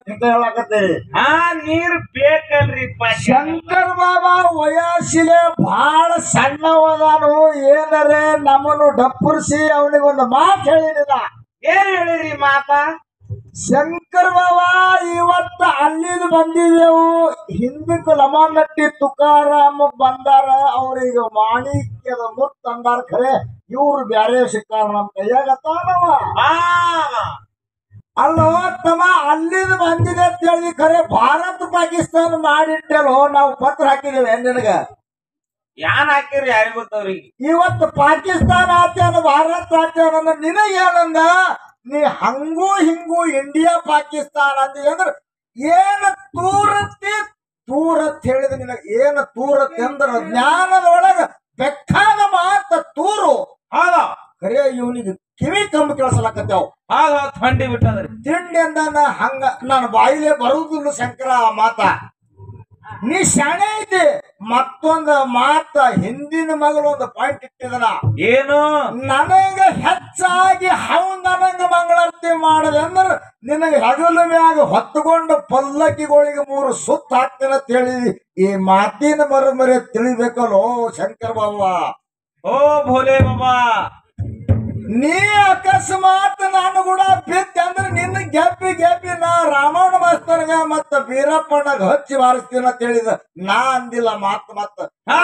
ಅಂತ ಹೇಳಕತ್ತೀರಿ ಹಾ ನೀರ್ ಬೇಕಲ್ರಿ ಶಂಕರ್ ಬಾಬಾ ವಯಸ್ಸಿಲೆ ಬಹಳ ಸಣ್ಣವದಾನು ಏನರೇ ನಮ್ಮನ್ನು ಡಪ್ಪುರ್ಸಿ ಅವನಿಗೊಂದು ಮಾತು ಹೇಳಿದಿಲ್ಲ ಏನ್ ಹೇಳಿರಿ ಮಾತಾ ಶಂಕರ್ ಬಾಬಾ ಇವತ್ತ ಅಲ್ಲಿಂದ ಬಂದಿದ್ದೆವು ಹಿಂದಕ್ಕೆ ಲಮಾನಟ್ಟಿ ತುಕಾರಾಮ ಬಂದಾರ ಅವ್ರಿಗೆ ಮಾಣಿಕ್ಯದ ಮುತ್ತು ಅಂದಾರ ಖರೆ ಇವ್ರು ಬ್ಯಾರೆ ಸಿಕ್ಕಾರ ನಮ್ ಕೈಯಾಗ ಅತ್ತಾನವ ಹಾ ಅಲ್ಲೋ ತಮ್ಮ ಅಲ್ಲಿಂದ ಬಂದಿದೆ ಅಂತ ಹೇಳಿ ಖರೆ ಭಾರತ ಪಾಕಿಸ್ತಾನ ಮಾಡಿಟ್ಟೆಲ್ಲೋ ನಾವು ಪತ್ರ ಹಾಕಿದೇವೆ ನಿನಗ ಯಾನ್ ಹಾಕಿರಿ ಯಾರಿಗ್ ಗೊತ್ತವ್ರಿಗೆ ಇವತ್ತು ಪಾಕಿಸ್ತಾನ ಆತ್ಯಾನ ಭಾರತ ಆತ್ಯಾನ ಅಂದ್ರೆ ನಿನಗೇನಂದ ನೀ ಹಂಗೂ ಹಿಂಗೂ ಇಂಡಿಯಾ ಪಾಕಿಸ್ತಾನ ಅಂದಿ ಅಂದ್ರೆ ಏನ ತೂರತ್ತಿ ತೂರತ್ ಹೇಳಿದ ನಿನಗ ಏನ ತೂರತ್ ಅಂದ್ರ ಜ್ಞಾನದೊಳಗ ಬೆಕ್ಕಾದ ಮಾತ ತೂರು ಹೌದ ಖರೆ ಇವನಿಗೆ ಕಿವಿ ಕಂಬ ಕೇಳಿಸ್ಲಕತ್ತೇವ್ ಹೌದ್ ಹೌದ್ ಥಂಡಿ ಬಿಟ್ಟದ್ರಿ ತಿಂಡಿ ಅಂದ ಹಂಗ ನನ್ನ ಬಾಯಿಲೆ ಬರುವುದಿಲ್ಲ ಶಂಕರ ಆ ಮಾತ ನೀ ಶಾಣೆ ಐತಿ ಮತ್ತೊಂದು ಮಾತ ಹಿಂದಿನ ಮಗಳು ಒಂದು ಪಾಯಿಂಟ್ ಇಟ್ಟಿದನ ಏನು ನನಗ ಹೆಚ್ಚಾಗಿ ಹವ್ ನನಗ ಮಂಗಳಾರತಿ ಮಾಡದೆ ಅಂದ್ರ ನಿನಗೆ ಹಗಲು ಮ್ಯಾಗ ಹೊತ್ತುಕೊಂಡು ಪಲ್ಲಕ್ಕಿಗಳಿಗೆ ಮೂರು ಸುತ್ತ ಹಾಕ್ತೇನೆ ಅಂತ ಹೇಳಿದಿ ಈ ಮಾತಿನ ಮರುಮರೆ ತಿಳಿಬೇಕಲ್ಲೋ ಶಂಕರ ಬಾಬಾ ಓ ಭೋಲೆ ಬಾಬಾ ನೀ ಅಕಸ್ಮಾತ್ ನಾನು ಕೂಡ ಬಿದ್ದೆ ಅಂದ್ರೆ ನಿನ್ನ ಗೆಬ್ಬಿ ಗೆಬ್ಬಿ ನಾ ರಾಮಣ್ಣ ಮಾಸ್ತರ್ಗ ಮತ್ತ ಬೀರಪ್ಪಣ್ಣಗ ಹಚ್ಚಿ ಬಾರಿಸ್ತೀನಿ ಅಂತ ಹೇಳಿದ ನಾ ಅಂದಿಲ್ಲ ಮಾತ್ ಮತ್ತ ಹಾ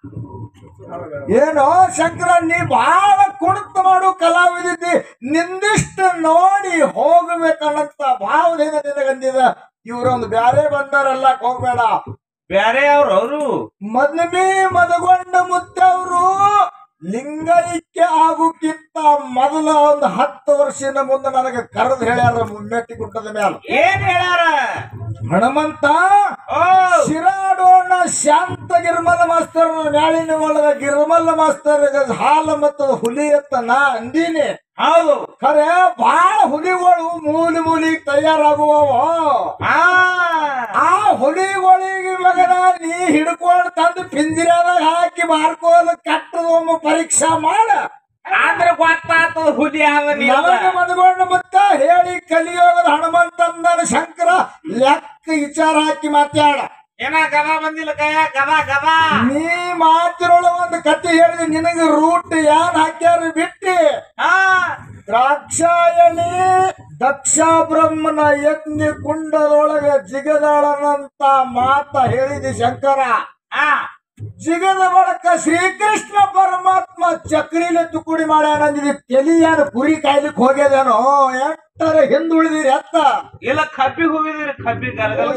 ಏನೋ ಶಂಕರ ನೀ ಬಹಳ ಕುಣಿತ ಮಾಡು ಕಲಾವಿದಿದ್ದಿ ನಿಂದಿಷ್ಟು ನೋಡಿ ಹೋಗ್ಬೇಕನ್ನಂತ ಭಾವದಿಂದ ನಿನಗಂದಿದ ಇವ್ರೊಂದು ಬ್ಯಾರೆ ಬಂದಾರಲ್ಲ ಹೋಗ್ಬೇಡ ಬ್ಯಾರೆ ಅವ್ರು ಅವರು ಮದ್ಮಿ ಮದಗೊಂಡ ಮುತ್ತವರು ಲಿಂಗೈಕ್ಯ ಆಗುಕ್ಕಿಂತ ಮೊದಲ ಒಂದು ಹತ್ತು ವರ್ಷದ ಮುಂದೆ ನನಗೆ ಕರೆದು ಹೇಳ್ಯಾರ ಮೆಟ್ಟಿ ಗುಡ್ಡದ ಮ್ಯಾಲ ಏನ್ ಹೇಳ್ಯಾರ ಹನುಮಂತ ಓ ಶಿರಾಡೋಣ ಶಾಂತ ಗಿರ್ಮಲ ಮಾಸ್ತರ್ ಮ್ಯಾಳಿನ ಒಳಗ ಗಿರ್ಮಲ ಮಾಸ್ತರ್ ಹಾಲು ಮತ್ತು ಹುಲಿ ಅಂತ ನಾ ಅಂದೀನಿ ಹೌದು ಖರೆ ಬಾಳ ಹುಲಿಗಳು ಮೂಲಿ ಮೂಲಿ ತಯಾರಾಗುವವ ಹಾ ಆ ಹುಲಿಗಳಿಗೆ ಮಗನ ನೀ ಹಿಡ್ಕೊಂಡು ತಂದು ಪಿಂಜರದಾಗ ಹಾಕಿ ಮಾರ್ಕೋಲು ಕಟ್ಟದ ಪರೀಕ್ಷಾ ಮಾಡ ಅಂದ್ರ ಗೊತ್ತಾಗ್ತದ ಹುಲಿ ಆದ ನನಗೆ ಮದಗೊಂಡು ಮತ್ತ ಹೇಳಿ ಕಲಿಯೋಗದ ಹನುಮಂತಂದನ ಶಂಕರ ಲೆಕ್ಕ ವಿಚಾರ ಹಾಕಿ ಮಾತಾಡ ಏನ ಗದ ಬಂದಿಲ್ಲ ಕೈಯ ಗದ ಗದ ನೀ ಮಾತಿರೊಳಗ ಒಂದು ಕತೆ ಹೇಳಿದೆ ನಿನಗೆ ರೂಟ್ ಯಾನ್ ಹಾಕ್ಯಾರ ಬಿಟ್ಟಿ ಹಾ ದ್ರಾಕ್ಷಾಯಣಿ ದಕ್ಷ ಬ್ರಹ್ಮನ ಯಜ್ಞ ಕುಂಡದೊಳಗ ಜಿಗದಾಳನಂತ ಮಾತ ಹೇಳಿದೆ ಶಂಕರ ಹಾ ಜಿಗದ ಬಳಕ ಶ್ರೀಕೃಷ್ಣ ಪರಮಾತ್ಮ ಚಕ್ರಿಲೆ ತುಕುಡಿ ಮಾಡ್ಯಾನಂದಿದಿ ತೆಲಿಯಾನ ಕುರಿ ಕಾಯ್ಲಿಕ್ ಹೋಗ್ಯದೇನೋ ಎಟ್ಟರ ಹಿಂದುಳಿದಿರಿ ಅತ್ತ ಇಲ್ಲ ಕಬ್ಬಿ ಹೋಗಿದ್ರಿ ಕಬ್ಬಿ ಗಲಗಲ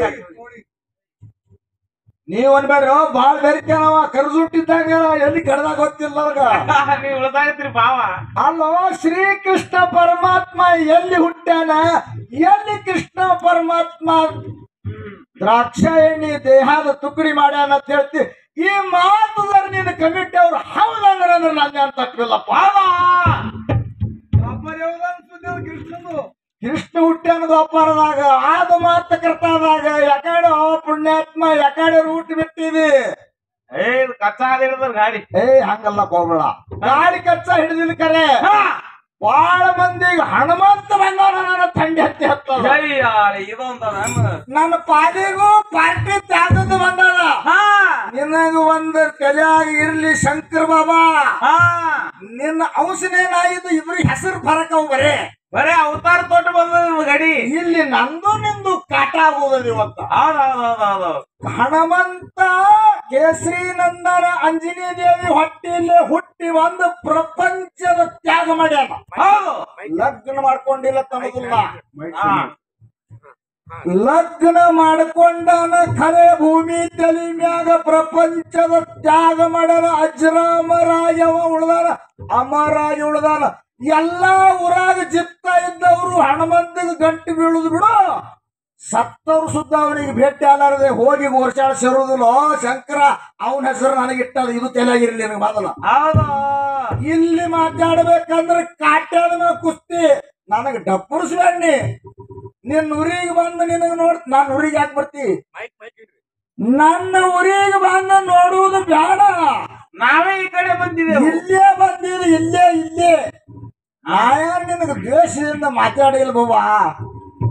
ನೀವ್ ಅನ್ಬೇಡ್ರಿ ಬಾಳ್ ಬೆರಿಕೆನವ ಕರ್ಸುಟ್ಟಿದ್ದಾಗ ಎಲ್ಲಿ ಕಡ್ದಾಗ ಗೊತ್ತಿಲ್ಲ ನನಗ ನೀವ್ ಉಳ್ದಾಗತ್ರಿ ಬಾವ ಅಲ್ಲೋ ಶ್ರೀಕೃಷ್ಣ ಪರಮಾತ್ಮ ಎಲ್ಲಿ ಹುಟ್ಟ್ಯಾನ ಎಲ್ಲಿ ಕೃಷ್ಣ ಪರಮಾತ್ಮ ದ್ರಾಕ್ಷ ಎಣ್ಣಿ ದೇಹದ ತುಕಡಿ ಮಾಡ್ಯಾನ ಅಂತ ಹೇಳ್ತಿ ಈ ಮಾತುದಾರ ನಿನ್ನ ಕಮಿಟಿ ಅವ್ರು ಹೌದಂದ್ರೆ ಅಂದ್ರೆ ನನ್ನ ಅಂತ ತಪ್ಪಿಲ್ಲಪ್ಪ ಕೃಷ್ಣ ಹುಟ್ಟ್ಯಾನದು ಅಪಾರದಾಗ ಆದ ಮಾತ ಕರ್ತಾದಾಗ ಯಾಕಡೆ ಓ ಪುಣ್ಯಾತ್ಮ ಯಾಕಡೆ ರೂಟ್ ಬಿಟ್ಟಿದಿ ಏ ಇದು ಕಚ್ಚಾ ಅದ ಹಿಡಿದ್ರ ಗಾಡಿ ಏ ಹಂಗಲ್ಲ ಹೋಗ್ಬೇಡ ಗಾಡಿ ಕಚ್ಚ ಹಿಡಿದಿಲ್ಲ ಕರೆ ಬಾಳ ಮಂದಿಗೆ ಹನುಮಂತ ಬಂದವನ ನನ್ನ ಥಂಡಿ ಹತ್ತಿ ಹತ್ತದ ಅಯ್ಯ ಇದೊಂದ ನನ್ನ ಪಾಲಿಗೂ ಪಾರ್ಟಿ ತ್ಯಾಗದ ಬಂದದ ಹಾ ನಿನಗ ಒಂದು ತಲೆಯಾಗ ಇರ್ಲಿ ಶಂಕರ್ ಬಾಬಾ ಹಾ ನಿನ್ನ ಔಷಧೇನಾಗಿದ್ದು ಇವ್ರಿಗೆ ಹೆಸರು ಬರಕವು ಬರೇ ಬರೇ ಅವತಾರ ತೊಟ್ಟು ಬಂದದ ನಿಮ್ ಗಾಡಿ ಇಲ್ಲಿ ನಂದು ನಿಂದು ಕಾಟ ಆಗುವುದದ ಇವತ್ತ ಹೌದ್ ಹೌದ್ ಹೌದ್ ಹೌದು ಹನುಮಂತ ಕೇಸರಿ ನಂದನ ಅಂಜನಿ ದೇವಿ ಹೊಟ್ಟಿಯಲ್ಲಿ ಹುಟ್ಟಿ ಒಂದು ಪ್ರಪಂಚದ ತ್ಯಾಗ ಮಾಡ್ಯಾನ ಹೌದು ಲಗ್ನ ಮಾಡ್ಕೊಂಡಿಲ್ಲ ತನಗಿಲ್ಲ ಹಾ ಲಗ್ನ ಮಾಡ್ಕೊಂಡನ ಖರೆ ಭೂಮಿ ತಲೆ ಮ್ಯಾಗ ಪ್ರಪಂಚದ ತ್ಯಾಗ ಮಾಡ್ಯಾನ ಅಜ್ರಾಮರಾಯವ ಉಳ್ದಾನ ಅಮರಾಯ ಉಳ್ದಾನ ಎಲ್ಲಾ ಊರಾಗ ಜಿತ್ತ ಇದ್ದವರು ಹನುಮಂತಿಗೆ ಗಂಟು ಬೀಳುದು ಬಿಡು ಸತ್ತವ್ರು ಸುದ್ದ ಅವನಿಗೆ ಭೇಟಿ ಆಲಾರದೆ ಹೋಗಿ ಗೋರ್ಚಾಳ ಸೇರುದಿಲ್ಲ ಶಂಕರ ಅವನ ಹೆಸರು ನನಗಿಟ್ಟದ ಇದು ತಲೆಯಾಗಿರ್ಲಿ ನನಗೆ ಮೊದಲ ಹೌದು ಇಲ್ಲಿ ಮಾತಾಡ್ಬೇಕಂದ್ರೆ ಕಾಟ್ಯಾದ ಮೇಲೆ ಕುಸ್ತಿ ನನಗೆ ಡಪ್ಪುರ್ಸ್ಬೇಡಿ ನಿನ್ನ ಊರಿಗೆ ಬಂದು ನಿನಗೆ ನೋಡ್ ನಾನು ಊರಿಗೆ ಯಾಕೆ ಬರ್ತಿ ನನ್ನ ಊರಿಗೆ ಬಂದು ನೋಡುವುದು ಬೇಡ ನಾವೇ ಈ ಕಡೆ ಬಂದಿದ್ದೇವೆ ಇಲ್ಲೇ ಬಂದಿದ್ದು ಇಲ್ಲೇ ಇಲ್ಲೇ ನಾಯ ನಿನಗೆ ದ್ವೇಷದಿಂದ ಮಾತಾಡಿಲ್ಲ ಬಾಬಾ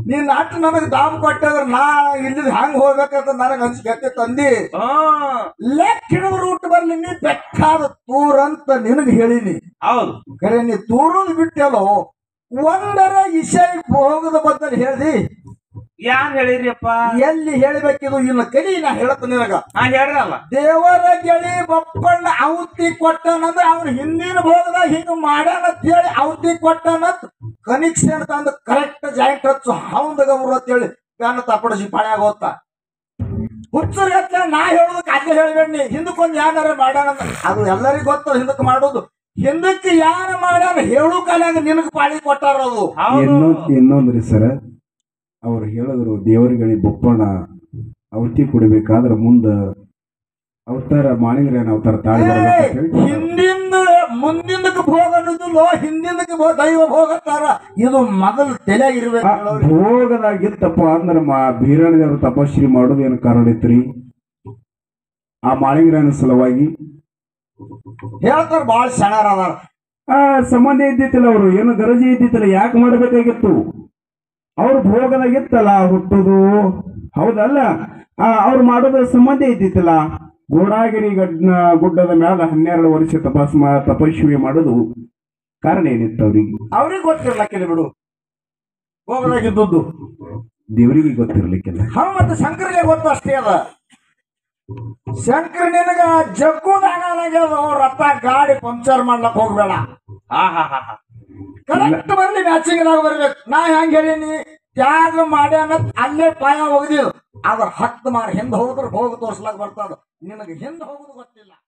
ನೀನ್ ನಾಟ್ ನನಗ್ ದಾಮ್ ಕೊಟ್ಟದ್ರ ನಾ ಇಲ್ಲಿದ್ ಹಂಗ್ ಹೋಗ್ಬೇಕಂತ ನನಗ್ ಅನ್ಸಿಕೆ ತಂದಿ ಹ್ಮ್ ಲೆಕ್ಕ ಹಿಡಿದು ರೂಟ್ ಬರ್ಲಿ ನೀ ಬೆಕ್ಕಾದ ತೂರಂತ ನಿನಗ್ ಹೇಳಿನಿ ಹೌದು ಖರೆ ನೀ ತೂರುದ್ ಬಿಟ್ಟೆಲ್ಲೋ ಒಂದರ ಇಶೈ ಹೋಗದ ಬದ್ದಲ್ಲಿ ಹೇಳ್ದಿ ಯಾನ್ ಹೇಳಿರಿಯಪ್ಪ ಎಲ್ಲಿ ಹೇಳ್ಬೇಕಿದು ಇನ್ನು ಕಲಿ ನಾ ಹೇಳತ್ತ ನಿನಗ ಹಾ ಹೇಳ್ರಲ್ಲ ದೇವರ ಗೆಳಿ ಬಪ್ಪಣ್ಣ ಔತಿ ಕೊಟ್ಟನಂದ್ರ ಅವ್ನ ಹಿಂದಿನ ಭೋಗದಾಗ ಹಿಂಗ ಮಾಡ್ಯಾನ ಅಂತ ಹೇಳಿ ಔತಿ ಕೊಟ್ಟನಂತ ಕನಿಕ್ಷನ್ ತಂದು ಕರೆಕ್ಟ್ ಜಾಯಿಂಟ್ ಹಚ್ಚು ಹೌದಾಗ ಅವರು ಅಂತ ಹೇಳಿ ಪ್ಯಾನ್ ತಪ್ಪಡಿಸಿ ಪಾಳ್ಯಾಗ ಹೋಗ್ತ ಹುಚ್ಚರ್ಗತ್ಲೆ ನಾ ಹೇಳೋದಕ್ಕೆ ಅಲ್ಲೇ ಹೇಳ್ಬೇಡಿ ಹಿಂದಕ್ಕೊಂದು ಯಾನಾರ ಮಾಡ್ಯಾನ ಅಂತ. ಅದು ಎಲ್ಲರಿಗೂ ಗೊತ್ತ ಹಿಂದಕ್ಕೆ ಮಾಡೋದು ಹಿಂದಕ್ಕೆ ಯಾರು ಮಾಡ್ಯಾನ ಹೇಳು ಕಾಲಾಗ ನಿನಗ್ ಪಾಳಿ ಕೊಟ್ಟಾರ ಅದು ಹೌದು ಇನ್ನೊಂದ್ ಇನ್ನೊಂದ್ರಿ ಸರ ಅವ್ರು ಹೇಳಿದ್ರು ದೇವರುಗಳಿಗೆ ಬೊಪ್ಪಣ ಅವತಿ ಕುಡಿಬೇಕಾದ್ರ ಮುಂದ ಅವತಾರ ಮಾಣಿಗ್ರೇನ ಅವತಾರ ತಾಳಿ ಬರ್ಬೇಕಂತ ಹೇಳಿ ಹಿಂದಿಂದ ಮುಂದಿಂದಕ್ಕೆ ಭೋಗ ಅನ್ನೋದಿಲ್ಲೋ ಹಿಂದಿಂದಕ್ಕೆ ಭೋ- ದೈವ ಭೋಗತ್ತಾರ ಇದು ಮೊದಲು ತಲೆ ಆ ಇರ್ಬೇಕು ಭೋಗದಾಗಿತ್ತಪ್ಪ ಅಂದ್ರ ಮಾ ಬೀರಣ್ಣದೇವ್ರ ತಪಶ್ರೀ ಮಾಡೋದು ಏನು ಕಾರಣ ಇತ್ರಿ ಆ ಮಾಳಿಂಗ್ರನ ಸಲುವಾಗಿ ಹೇಳ್ತಾರ ಬಾಳ ಸಣ್ಣ ಅದಾರ ಆ ಸಂಬಂಧ ಇದ್ದಿತ್ತಿಲ್ಲ ಅವರು ಏನು ಗರಜಿ ಇದ್ದಿತ್ತಿಲ್ಲ ಯಾಕೆ ಮಾಡಬೇಕಾಗಿತ್ತು ಅವ್ರ ಭೋಗದಾಗಿತ್ತಲ್ಲ ಹುಟ್ಟುದು ಹೌದಲ್ಲ ಆ ಅವ್ರು ಮಾಡೋದ ಸಂಬಂಧ ಇದ್ದಿತ್ತಿಲ್ಲ ಗೋಡಾಗಿರಿ ಗಡ್ ಗುಡ್ಡದ ಮ್ಯಾಲ ಹನ್ನೆರಡು ವರ್ಷ ತಪಸ್ ಮಾ- ತಪಸ್ವಿ ಮಾಡೋದು ಕಾರಣ ಏನಿತ್ತು ಅವ್ರಿಗೆ ಅವ್ರಿಗೆ ಗೊತ್ತಿರ್ಲಕ್ಕಿಲ್ಲ ಬಿಡು ಭೋಗದಾಗಿದ್ದು ದೇವರಿಗೆ ಗೊತ್ತಿರ್ಲಿಕ್ಕಿಲ್ಲ ಹ ಮತ್ತೆ ಶಂಕರಿಗೆ ಗೊತ್ತು ಅಷ್ಟೇ ಅದ ಶಂಕರ್ ನಿನಗ ಜಗ್ಗುದಾಗಲಾಗ್ಯದ ರಥ ಗಾಡಿ ಪಂಕ್ಚರ್ ಮಾಡ್ಲಕ್ ಹೋಗ್ಬೇಡ ಹಾ ಹಾ ಹಾ ಹಾ ಕರೆಕ್ಟ್ ಬರ್ಲಿ ಮ್ಯಾಚಿಂಗ್ ದಾಗ ಬರ್ಬೇಕು ನಾ ಹೆಂಗ್ ಹೇಳೀನಿ ತ್ಯಾಗ ಮಾಡ್ಯಾನ ಅಲ್ಲೇ ಪಾಯ ಹೋಗಿದೀವಿ ಅದ್ರ ಹತ್ತು ಮಾರ್ ಹಿಂದ್ ಹೋದ್ರ ಹೋಗಿ ತೋರ್ಸ್ಲಾಕ್ ಬರ್ತದ ನಿನಗೆ ಹಿಂದ್ ಹೋಗುದು ಗೊತ್ತಿಲ್ಲ